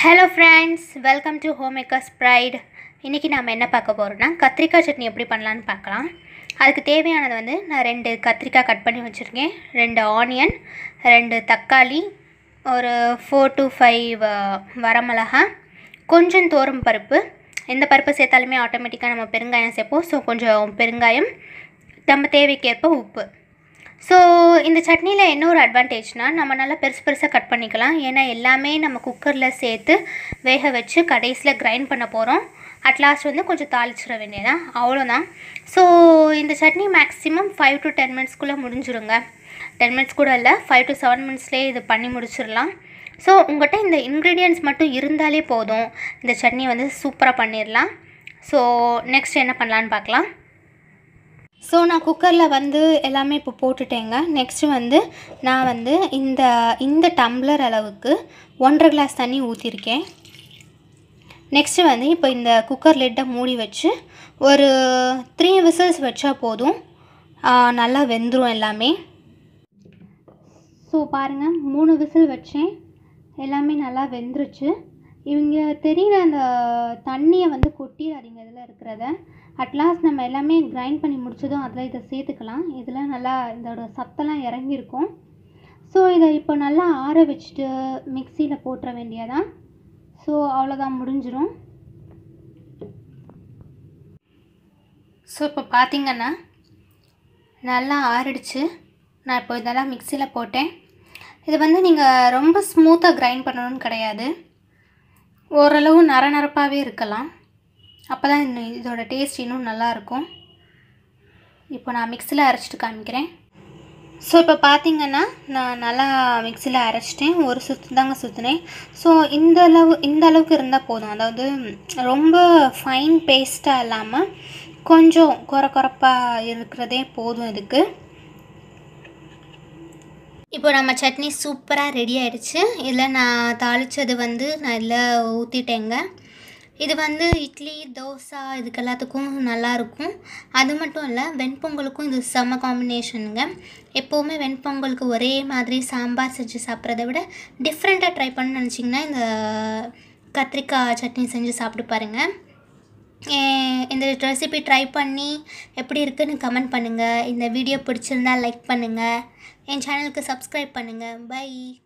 hello friends welcome to home makers pride இன்றைக்கி நாம் என்ன பார்க்க போகிறோம்னா கத்திரிக்காய் சட்னி எப்படி பண்ணலான்னு பார்க்கலாம் அதுக்கு தேவையானது வந்து நான் ரெண்டு கத்திரிக்காய் கட் பண்ணி வச்சுருக்கேன் ரெண்டு ஆனியன் ரெண்டு தக்காளி ஒரு ஃபோர் டு ஃபைவ் வரமிளகா கொஞ்சம் தோரம் பருப்பு எந்த பருப்பு சேர்த்தாலுமே ஆட்டோமேட்டிக்காக நம்ம பெருங்காயம் சேர்ப்போம் ஸோ கொஞ்சம் பெருங்காயம் நம்ம தேவைக்கேற்ப உப்பு ஸோ இந்த சட்னியில் என்ன ஒரு அட்வான்டேஜ்னால் நம்ம நல்லா பெருசு பெருசாக கட் பண்ணிக்கலாம் ஏன்னா எல்லாமே நம்ம குக்கரில் சேர்த்து வேக வச்சு கடைசியில் கிரைண்ட் பண்ண போகிறோம் அட் லாஸ்ட் வந்து கொஞ்சம் தாளிச்சிட வேண்டியதான் அவ்வளோதான் ஸோ இந்த chutney maximum five to ten மினிட்ஸ்க்குள்ளே முடிஞ்சிருங்க டென் மினிட்ஸ் கூட இல்லை ஃபைவ் டு செவன் மினிட்ஸ்லேயே இது பண்ணி முடிச்சிடலாம் ஸோ உங்கள்கிட்ட இந்த இன்க்ரீடியன்ட்ஸ் மட்டும் இருந்தாலே போதும் இந்த சட்னி வந்து சூப்பராக பண்ணிடலாம் ஸோ நெக்ஸ்ட் என்ன பண்ணலான்னு பார்க்கலாம் ஸோ நான் குக்கரில் வந்து எல்லாமே இப்போ போட்டுட்டேங்க நெக்ஸ்ட்டு வந்து நான் வந்து இந்த இந்த டம்ளர் அளவுக்கு ஒன்றரை கிளாஸ் தண்ணி ஊற்றிருக்கேன் நெக்ஸ்ட்டு வந்து இப்போ இந்த குக்கர் லிட்டை மூடி வச்சு ஒரு த்ரீ விசில்ஸ் வச்சா போதும் ஆ, நல்லா வெந்துடும் எல்லாமே ஸோ பாருங்கள் மூணு விசில் வச்சேன் எல்லாமே நல்லா வெந்துருச்சு இவங்க தெரிகிற அந்த தண்ணியை வந்து கொட்டிடாதீங்க இதில் இருக்கிறத அட்லாஸ்ட் நம்ம எல்லாமே கிரைண்ட் பண்ணி முடிச்சதும் அதில் இதை சேர்த்துக்கலாம் இதில் நல்லா இதோட சத்தெல்லாம் இறங்கியிருக்கும் ஸோ இதை இப்போ நல்லா ஆற வச்சுட்டு மிக்சியில் போட்டுற வேண்டியதான் ஸோ அவ்வளோதான் முடிஞ்சிடும் ஸோ இப்போ பார்த்தீங்கன்னா நல்லா ஆறிடுச்சு நான் இப்போ இதெல்லாம் மிக்சியில் போட்டேன் இது வந்து நீங்கள் ரொம்ப ஸ்மூத்தாக கிரைண்ட் பண்ணணும்னு கிடையாது ஓரளவு நர நரப்பாகவே இருக்கலாம் அப்போ தான் இன்னும் இதோட டேஸ்ட் இன்னும் நல்லாயிருக்கும் இப்போ நான் மிக்சியில் அரைச்சிட்டு காமிக்கிறேன் ஸோ இப்போ பார்த்தீங்கன்னா நான் நல்லா மிக்சியில் அரைச்சிட்டேன் ஒரு சுற்று தாங்க சுற்றினேன் ஸோ இந்த அளவு இந்த அளவுக்கு இருந்தால் போதும் அதாவது ரொம்ப ஃபைன் பேஸ்ட்டாக இல்லாமல் கொஞ்சம் குறை குறைப்பாக இருக்கிறதே போதும் இதுக்கு இப்போ நம்ம சட்னி சூப்பராக ரெடி ஆயிடுச்சு இதில் நான் தாளித்தது வந்து நான் இதில் ஊற்றிட்டேங்க இது வந்து இட்லி தோசை இதுக்கு எல்லாத்துக்கும் நல்லாயிருக்கும் அது மட்டும் இல்லை வெண்பொங்கலுக்கும் இது செம்ம காம்பினேஷனுங்க எப்போவுமே வெண்பொங்கலுக்கு ஒரே மாதிரி சாம்பார் செஞ்சு சாப்பிட்றத விட டிஃப்ரெண்ட்டாக ட்ரை பண்ண நினச்சிங்கன்னா இந்த கத்திரிக்காய் சட்னி செஞ்சு சாப்பிட்டு பாருங்கள் ஏ- இந்த ரெசிபி ட்ரை பண்ணி எப்படி இருக்குன்னு கமெண்ட் பண்ணுங்கள் இந்த வீடியோ பிடிச்சிருந்தா லைக் பண்ணுங்கள் என் சேனலுக்கு சப்ஸ்கிரைப் பண்ணுங்கள் பை